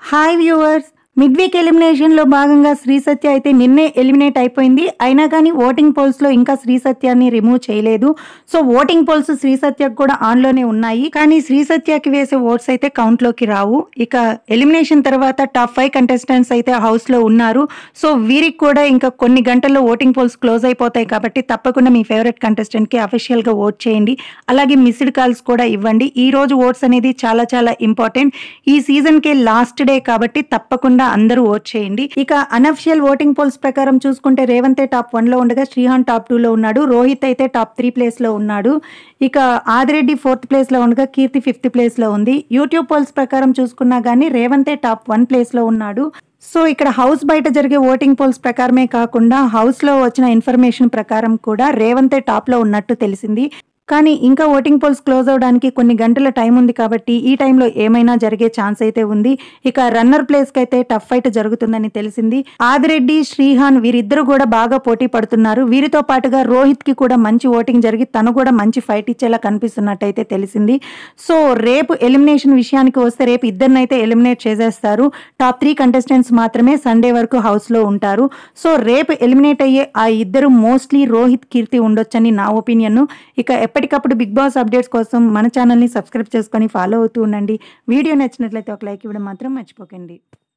hi viewers mid week ఎలిమినేషన్లో భాగంగా శ్రీ సత్య అయితే నిన్నే ఎలిమినేట్ అయిపోయింది అయినా కానీ ఓటింగ్ పోల్స్లో ఇంకా శ్రీ సత్యాన్ని రిమూవ్ చేయలేదు సో ఓటింగ్ పోల్స్ శ్రీ సత్యకు కూడా ఆన్లోనే ఉన్నాయి కానీ శ్రీ సత్యకి వేసే ఓట్స్ అయితే కౌంట్లోకి రావు ఇక ఎలిమినేషన్ తర్వాత టాప్ ఫైవ్ కంటెస్టెంట్స్ అయితే హౌస్లో ఉన్నారు సో వీరికి కూడా ఇంకా కొన్ని గంటల్లో ఓటింగ్ పోల్స్ క్లోజ్ అయిపోతాయి కాబట్టి తప్పకుండా మీ ఫేవరెట్ కంటెస్టెంట్కి అఫీషియల్గా ఓట్ చేయండి అలాగే మిస్డ్ కాల్స్ కూడా ఇవ్వండి ఈ రోజు ఓట్స్ అనేది చాలా చాలా ఇంపార్టెంట్ ఈ సీజన్కి లాస్ట్ డే కాబట్టి తప్పకుండా అందరూ ఓట్ చేయండి ఇక అనఫిషియల్ ఓటింగ్ పోల్స్ ప్రకారం చూసుకుంటే రేవంతే టాప్ వన్ లో ఉండగా శ్రీహాన్ టాప్ టూ లో ఉన్నాడు రోహిత్ అయితే టాప్ త్రీ ప్లేస్ లో ఉన్నాడు ఇక ఆదిరెడ్డి ఫోర్త్ ప్లేస్ లో ఉండగా కీర్తి ఫిఫ్త్ ప్లేస్ లో ఉంది యూట్యూబ్ పోల్స్ ప్రకారం చూసుకున్నా గానీ రేవంతే టాప్ వన్ ప్లేస్ లో ఉన్నాడు సో ఇక్కడ హౌస్ బయట జరిగే ఓటింగ్ పోల్స్ ప్రకారమే కాకుండా హౌస్ లో వచ్చిన ఇన్ఫర్మేషన్ ప్రకారం కూడా రేవంతే టాప్ లో ఉన్నట్టు తెలిసింది కానీ ఇంకా ఓటింగ్ పోల్స్ క్లోజ్ అవడానికి కొన్ని గంటల టైం ఉంది కాబట్టి ఈ టైంలో ఏమైనా జరిగే ఛాన్స్ అయితే ఉంది ఇక రన్నర్ ప్లేస్ కి అయితే టఫ్ ఫైట్ జరుగుతుందని తెలిసింది ఆదిరెడ్డి శ్రీహాన్ వీరిద్దరు కూడా బాగా పోటీ పడుతున్నారు వీరితో పాటుగా రోహిత్ కి కూడా మంచి ఓటింగ్ జరిగి తను కూడా మంచి ఫైట్ ఇచ్చేలా కనిపిస్తున్నట్టయితే తెలిసింది సో రేపు ఎలిమినేషన్ విషయానికి వస్తే రేపు ఇద్దరినైతే ఎలిమినేట్ చేసేస్తారు టాప్ త్రీ కంటెస్టెంట్స్ మాత్రమే సండే వరకు హౌస్ లో ఉంటారు సో రేపు ఎలిమినేట్ అయ్యే ఆ ఇద్దరు మోస్ట్లీ రోహిత్ కీర్తి ఉండొచ్చని నా ఒపీనియన్ ఇక ఎప్పటికప్పుడు బిగ్ బాస్ అప్డేట్స్ కోసం మన ఛానల్ని సబ్స్క్రైబ్ చేసుకొని ఫాలో అవుతూ ఉండండి వీడియో నచ్చినట్లయితే ఒక లైక్ ఇవ్వడం మాత్రం మర్చిపోకండి